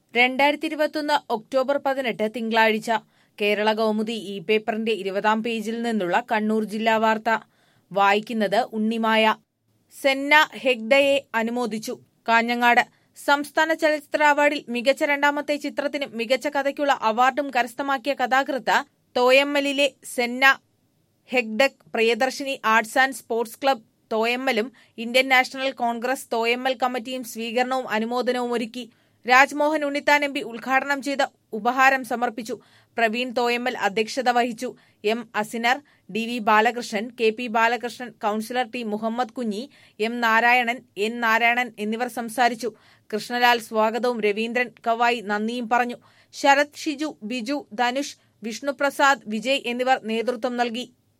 രണ്ടായിരത്തി ഇരുപത്തൊന്ന് ഒക്ടോബർ പതിനെട്ട് തിങ്കളാഴ്ച കേരള കൗമുദി ഇ പേപ്പറിന്റെ ഇരുപതാം പേജിൽ നിന്നുള്ള കണ്ണൂർ ജില്ലാ വാർത്ത വായിക്കുന്നത് ഉണ്ണിമായ സെന്ന ഹെഗ്ഡയെ അനുമോദിച്ചു കാഞ്ഞങ്ങാട് സംസ്ഥാന ചലച്ചിത്ര അവാർഡിൽ മികച്ച രണ്ടാമത്തെ ചിത്രത്തിനും മികച്ച കഥയ്ക്കുള്ള അവാർഡും കരസ്ഥമാക്കിയ കഥാകൃത്ത് തോയമ്മലിലെ സെന്ന ഹെഗ്ഡക് Priyadarshini arts and sports club തോയമ്മലും ഇന്ത്യൻ നാഷണൽ കോൺഗ്രസ് തോയമ്മൽ കമ്മിറ്റിയും സ്വീകരണവും അനുമോദനവും ഒരുക്കി രാജ്മോഹൻ ഉണ്ണിത്താൻ എം പി ഉദ്ഘാടനം ചെയ്ത ഉപഹാരം സമർപ്പിച്ചു പ്രവീൺ തോയമ്മൽ അധ്യക്ഷത വഹിച്ചു M Asinar D V Balakrishnan K P Balakrishnan councillor T Muhammad Kunhi M Narayanan N Narayanan എന്നിവർ സംസാരിച്ചു കൃഷ്ണലാൽ സ്വാഗതവും രവീന്ദ്രൻ കവായി നന്ദിയും പറഞ്ഞു ശരത് ഷിജു ബിജു ധനുഷ് വിഷ്ണുപ്രസാദ് വിജയ് എന്നിവർ നേതൃത്വം നൽകി